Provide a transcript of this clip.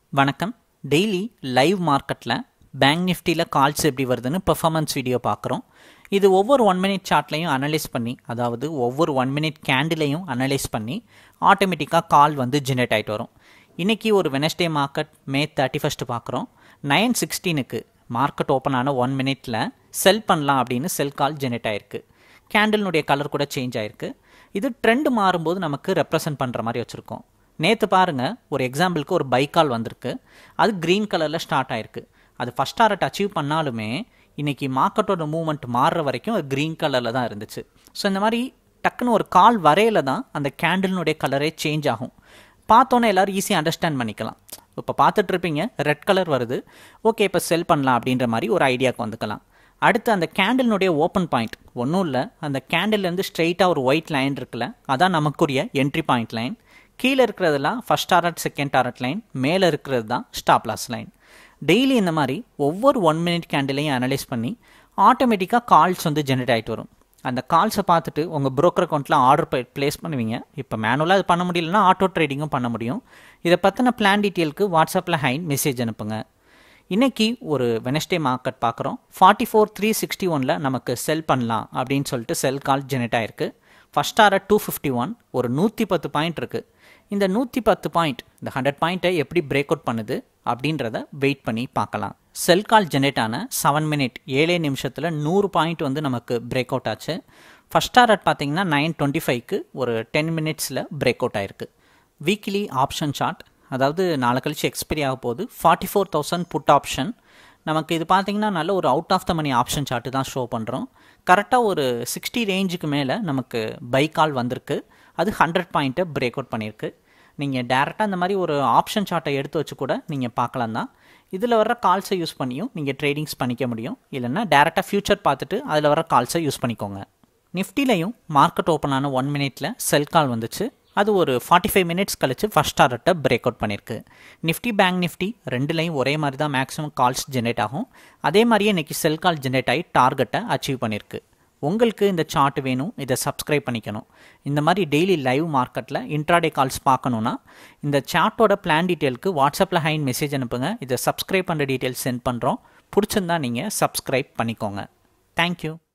வணக்கம் daily live மார்க்கெட்டில் bank நிஃப்டியில் கால்ஸ் எப்படி வருதுன்னு பெர்ஃபார்மன்ஸ் வீடியோ பார்க்குறோம் இது ஒவ்வொரு ஒன் மினிட் சார்ட்லையும் அனலைஸ் பண்ணி அதாவது ஒவ்வொரு ஒன் மினிட் கேண்டிலையும் அனலைஸ் பண்ணி ஆட்டோமேட்டிக்காக கால் வந்து ஜென்ரேட் ஆகிட்டு வரும் இன்றைக்கி ஒரு Wednesday market May thirty first பார்க்குறோம் நைன் சிக்ஸ்டீனுக்கு மார்க்கெட் ஓப்பன் ஆன ஒன் மினிட்டில் செல் பண்ணலாம் அப்படின்னு செல் கால் ஜென்ரேட் ஆயிருக்கு கேண்டில்னுடைய கலர் கூட சேஞ்ச் ஆயிருக்கு இது ட்ரெண்ட் மாறும்போது நமக்கு ரெப்ரசன்ட் பண்ணுற மாதிரி வச்சுருக்கோம் நேற்று பாருங்கள் ஒரு எக்ஸாம்பிளுக்கு ஒரு பைக் கால் வந்திருக்கு அது க்ரீன் கலரில் ஸ்டார்ட் ஆயிருக்கு அது ஃபஸ்ட் டாரட் அச்சீவ் பண்ணாலுமே இன்றைக்கி மார்க்கெட்டோட மூவ்மெண்ட் மாறுற வரைக்கும் அது க்ரீன் கலரில் தான் இருந்துச்சு ஸோ இந்த மாதிரி டக்குன்னு ஒரு கால் வரையில தான் அந்த கேண்டில்னுடைய கலரே சேஞ்ச் ஆகும் பார்த்தோன்னே எல்லோரும் ஈஸியாக அண்டர்ஸ்டாண்ட் பண்ணிக்கலாம் இப்போ பார்த்துட்டு இருப்பீங்க ரெட் கலர் வருது ஓகே இப்போ செல் பண்ணலாம் அப்படின்ற மாதிரி ஒரு ஐடியாவுக்கு வந்துக்கலாம் அடுத்து அந்த கேண்டில்னுடைய ஓப்பன் பாயிண்ட் ஒன்றும் இல்லை அந்த கேண்டில்லேருந்து ஸ்ட்ரெயிட்டாக ஒரு ஒயிட் லைன் இருக்குல்ல அதான் நமக்குரிய என்ட்ரி பாயிண்ட் லைன் கீழே இருக்கிறதெல்லாம் first target second target line மேலே இருக்கிறது தான் ஸ்டாப் லாஸ் லைன் டெய்லி இந்த மாதிரி ஒவ்வொரு ஒன் மினிட் கேண்டிலையும் அனலைஸ் பண்ணி ஆட்டோமேட்டிக்காக கால்ஸ் வந்து ஜென்ரேட் ஆகிட்டு வரும் அந்த கால்ஸை பார்த்துட்டு உங்கள் broker அக்கௌண்ட்டில் ஆர்டர் ப்ளேஸ் பண்ணுவீங்க இப்போ மேனுவலாக அது பண்ண முடியலன்னா ஆட்டோ ட்ரேடிங்கும் பண்ண முடியும் இதை பற்றின பிளான் டீட்டெயிலுக்கு வாட்ஸ்அப்பில் ஹைன் மெசேஜ் அனுப்புங்க இன்றைக்கி ஒரு வெனஸ்டே மார்க்கெட் பார்க்குறோம் ஃபார்ட்டி ஃபோர் த்ரீ சிக்ஸ்டி ஒனில் நமக்கு செல் பண்ணலாம் அப்படின்னு சொல்லிட்டு செல் கால் ஜெனரேட் ஆயிருக்கு first target two fifty one ஒரு நூற்றி பத்து பாயிண்ட் இருக்குது இந்த நூற்றி பத்து பாயிண்ட் இந்த ஹண்ட்ரட் பாயிண்ட்டை எப்படி பிரேக் அவுட் பண்ணுது அப்படின்றத வெயிட் பண்ணி பார்க்கலாம் செல் கால் ஜெனரேட் ஆன செவன் மினிட் ஏழே நிமிஷத்தில் நூறு பாயிண்ட் வந்து நமக்கு பிரேக் அவுட் ஆச்சு ஃபஸ்ட் டாரட் பார்த்தீங்கன்னா நைன் டுவெண்ட்டி ஃபைவ்க்கு ஒரு டென் மினிட்ஸில் பிரேக் அவுட் ஆயிருக்கு வீக்லி ஆப்ஷன் சார்ட் அதாவது நாளை கழிச்சு எக்ஸ்பைரி ஆக போகுது forty four thousand put option நமக்கு இது பார்த்தீங்கன்னா நல்ல ஒரு out of the money option chart தான் ஷோ பண்ணுறோம் கரெக்டாக ஒரு சிக்ஸ்டி ரேஞ்சுக்கு மேலே நமக்கு பை கால் வந்திருக்கு அது ஹண்ட்ரட் பாயிண்ட்டை பிரேக் அவுட் பண்ணியிருக்கு நீங்கள் டேரெக்டாக இந்த மாதிரி ஒரு ஆப்ஷன் சார்ட்டை எடுத்து வச்சு கூட நீங்கள் பார்க்கலாம் தான் இதில் வர கால்ஸை யூஸ் பண்ணியும் நீங்கள் ட்ரேடிங்ஸ் பண்ணிக்க முடியும் இல்லைன்னா டேரெக்டாக ஃபியூச்சர் பார்த்துட்டு அதில் வர கால்ஸை யூஸ் பண்ணிக்கோங்க நிஃப்டிலையும் மார்க்கெட் ஓப்பன் ஆன ஒன் மினிட்ல செல் கால் வந்துச்சு அது ஒரு ஃபார்ட்டி ஃபைவ் மினிட்ஸ் கழிச்சு ஃபஸ்ட் டாரட்டை பிரேக் அவுட் பண்ணியிருக்கு நிஃப்டி பேங்க் நிஃப்டி ரெண்டுலையும் ஒரே மாதிரி தான் மேக்ஸிமம் கால்ஸ் ஜென்ரேட் ஆகும் அதே மாதிரியே இன்றைக்கி செல் கால் ஜென்ரேட் ஆகி டார்கெட்டை அச்சீவ் பண்ணியிருக்கு உங்களுக்கு இந்த சார்ட் வேணும் இதை சப்ஸ்கிரைப் பண்ணிக்கணும் இந்த மாதிரி டெய்லி லைவ் மார்க்கெட்டில் இன்ட்ராடே கால்ஸ் பார்க்கணுன்னா இந்த சார்ட்டோட பிளான் டீட்டெயிலுக்கு வாட்ஸ்அப்பில் ஹைன் மெசேஜ் அனுப்புங்க இதை சப்ஸ்கிரைப் பண்ணுற டீட்டெயில்ஸ் சென்ட் பண்ணுறோம் பிடிச்சிருந்தா நீங்கள் சப்ஸ்கிரைப் பண்ணிக்கோங்க தேங்க்யூ